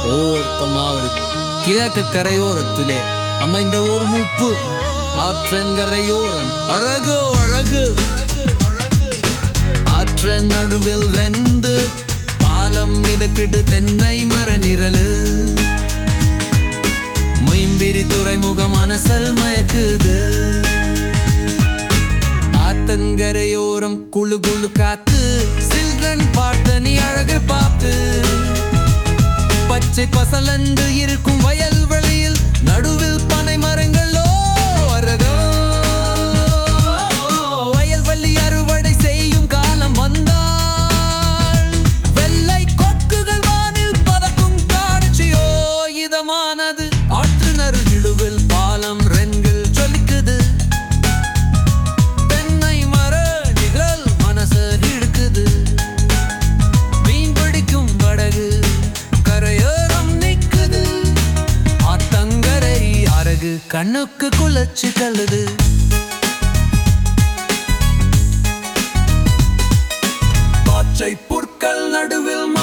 ஓரமா ஒரு கிழக்கு கரையோரத்திலே அமைந்த ஒரு முப்பு ஆற்றங்கரையோரம் அழகு அழகு ஆற்றன் நடுவில் வெந்து பாலம் மிதக்கிட்டு தென்னை மர நிழலு மொயம்பிரி துறைமுகம் மனசல் மயக்குது ஆத்தங்கரையோரம் குழு குழு காத்து சில்ட்ரன் பாட்டு நீ அழகு பார்த்து பச்சை பசலந்து இருக்கும் வயல் வெளியில் நடுவில் பனை மரங்களோ வரதோ வயல் வள்ளி அறுவடை செய்யும் காலம் வந்தால் வெள்ளை கொக்குகள் வானில் பறக்கும் காட்சியோ இதமானது ஆற்று நறுகிடுவில் பாலம் ரெண்கள் ஜொலிக்குது தென்னை மர நிழல் மனச இழுக்குது மீன் பிடிக்கும் படகு கரையோரம் நிக்குது ஆத்தங்கரை அரகு கண்ணுக்கு குளச்சு கல்லுது பச்சை புற்கள் நடுவில்